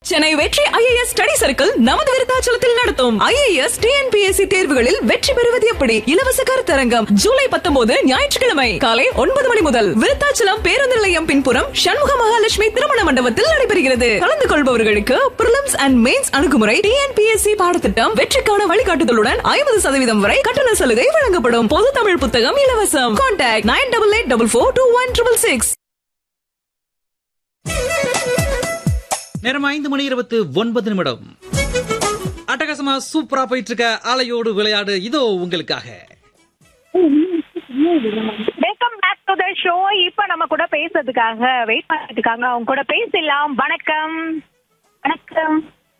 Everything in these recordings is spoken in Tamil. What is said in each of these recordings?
சென்னை வெற்றி ஐஏஎஸ் ஸ்டடி சர்க்கிள் நமது விருத்தாச்சலத்தில் நடத்தும் ஐஏஎஸ் டிஎன்பிஎஸ்சி தேர்வுகளில் வெற்றி பெறுவது எப்படி இலவச கருத்தரங்கம் ஜூலை பத்தொன்பது ஞாயிற்றுக்கிழமை காலை ஒன்பது மணி முதல் விருத்தாச்சலம் பேருந்து நிலையம் பின்புறம் சண்முக மகாலட்சுமி திருமண மண்டபத்தில் நடைபெறுகிறது கலந்து கொள்பவர்களுக்கு பிரிலிம்ஸ் அண்ட் மெயின்ஸ் அணுகுமுறை டிஎன்பிஎஸ்சி பாடத்திட்டம் வெற்றிக்கான வழிகாட்டுதலுடன் ஐம்பது சதவீதம் வரை கட்டண சலுகை வழங்கப்படும் பொது தமிழ் புத்தகம் இலவசம் contact nine double eight double four two one triple six நேரம் ஐந்து மணி இருபத்து ஒன்பது நிமிடம் அட்டகாசமா சூப்பரா போயிட்டு இருக்க அலையோடு விளையாடு இதோ உங்களுக்காக welcome back to the show இப்ப நம்ம கூட பேசுறதுக்காக வெயிட் பண்ணிட்டு இருக்காங்க அவங்க கூட பேசலாம் வணக்கம் வணக்கம்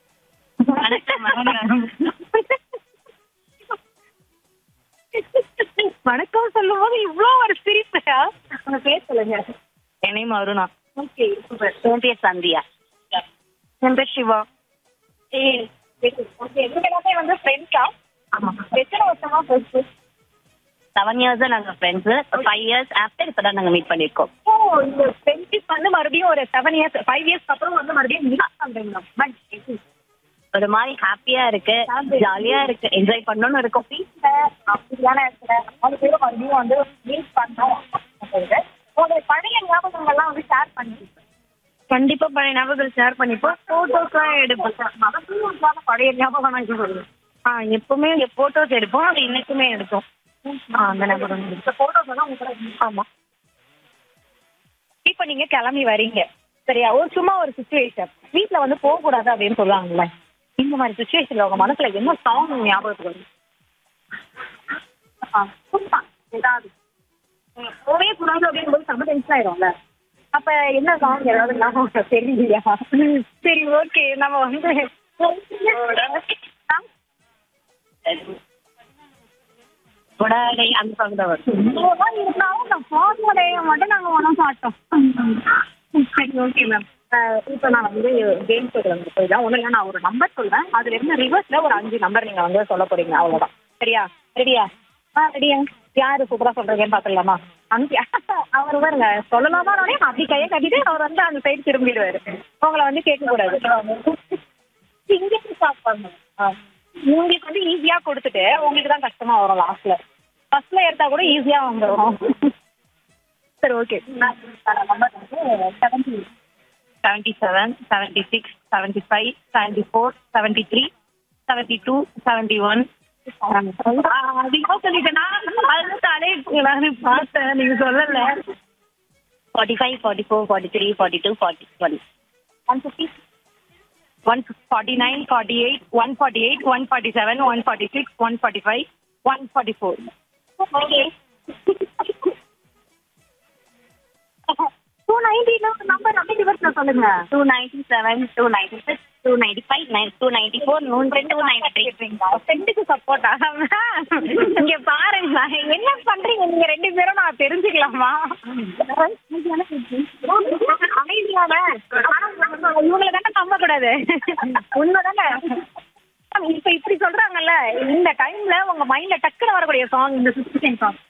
வணக்கம் சொல்லும் போது இவ்வளோ ஒரு சிரிப்பா உங்க பேர் சொல்லுங்க என் நேம் அருணா ஓகே என் பேர் சந்தியா என் பேர் சிவா ஏய் ஓகே இவங்க எல்லாமே வந்து ஃப்ரெண்ட்ஸா ஆமா எத்தனை வருஷமா ஃப்ரெண்ட்ஸ் செவன் இயர்ஸ் நாங்க ஃப்ரெண்ட்ஸ் ஃபைவ் இயர்ஸ் ஆஃப்டர் இப்பதான் நாங்க மீட் பண்ணிருக்கோம் ஓ இந்த ஃப்ரெண்ட்ஷிப் வந்து மறுபடியும் ஒரு செவன் இயர்ஸ் ஃபைவ் இயர்ஸ்க்கு அப்புறம் வந்து மறுபடியும் மீட் பண்றீங்களா பட் ஒரு மாதிரி ஹாப்பியா இருக்கு ஜாலியா இருக்கு என்ஜாய் பண்ணணும்னு இருக்கும் வீட்ல அப்படியான இடத்துல நாலு பேரும் மறுபடியும் வந்து மீட் பண்ணோம் அப்படின்றது உங்களுடைய பழைய ஞாபகங்கள்லாம் வந்து ஷேர் பண்ணிருக்கேன் கண்டிப்பா பழைய ஞாபகம் ஷேர் பண்ணிப்போம் போட்டோஸ்லாம் எடுப்போம் மறந்துடாத பழைய ஞாபகம் நான் சொல்லுங்க ஆ எப்பவுமே போட்டோஸ் எடுப்போம் அது இன்னைக்குமே எடுத்தோம் ஆ அந்த ஞாபகம் இருக்கு. இந்த போட்டோஸ் எல்லாம் உங்களுக்கு ஆமா இப்போ நீங்க கிளம்பி வரீங்க சரியா ஒரு சும்மா ஒரு சுச்சுவேஷன் வீட்ல வந்து போக கூடாது அப்படின்னு சொல்லுவாங்கல்ல இந்த மாதிரி சுச்சுவேஷன்ல உங்க மனசுல என்ன சாங் ஞாபகத்துக்கு வரும் ஆ, சும்மா ஏதாவது நீங்க போவே கூடாது அப்படின்னு போது செம்ம டென்ஷன் ஆயிரும்ல அப்ப என்ன சாங் ஏதாவது ஞாபகம் தெரியலையா சரி ஓகே நம்ம வந்து கொடாடை அந்த சாங் தான் வரும் இவ்வளவுதான் இருந்தாலும் நான் பாடலைய மட்டும் நாங்க ஒன்றும் பாட்டோம் சரி ஓகே மேம் இப்போ நான் வந்து கேம் கேட்குறேன் போயிதான் ஒன்றும் இல்லை நான் ஒரு நம்பர் சொல்றேன் அதுல இருந்து ரிவர்ஸ்ல ஒரு அஞ்சு நம்பர் நீங்க வந்து சொல்ல போறீங்க அவ்வளவுதான் சரியா ரெடியா ஆ ரெடியா யாரு சூப்பரா சொல்றீங்கன்னு பாத்துக்கலாமா அங்க அவர் பாருங்க சொல்லலாமா நானே அப்படி கையை கட்டிட்டு அவர் வந்து அந்த சைடு திரும்பிடுவாரு உங்களை வந்து கேட்க கூடாது இங்கே ஸ்டாப் பண்ணணும் ஆ. உங்களுக்கு வந்து ஈஸியா கொடுத்துட்டு உங்களுக்கு தான் கஷ்டமா வரும் லாஸ்ட்ல ஃபர்ஸ்ட்ல எடுத்தா கூட ஈஸியா வந்துடும் சரி ஓகே நம்பர் வந்து seventy seventy seven seventy six seventy five seventy four seventy three seventy two seventy one அதிகமா சொல்லிட்டேனா அது தலை நான் பார்த்தேன் நீங்க சொல்லல forty five forty four forty three forty two forty one one fifty one forty nine forty eight one forty eight one forty seven one forty six one forty five one forty four okay two ninety number அப்படியே ரிவர்ஸ்ல சொல்லுங்க two ninety seven two ninety six two ninety five nine two ninety four நூற்றி டூ நைன்டி த்ரீ ஃப்ரெண்டுக்கு சப்போர்ட் ஆகாம இங்க பாருங்க என்ன பண்றீங்க நீங்க ரெண்டு பேரும் நான் தெரிஞ்சுக்கலாமா அமைதியான இவங்களை தானே நம்ப கூடாது உண்மைதானே இப்ப இப்படி சொல்றாங்கல்ல இந்த டைம்ல உங்க மைண்ட்ல டக்குன்னு வரக்கூடிய சாங் இந்த சுச்சுவேஷன் சாங்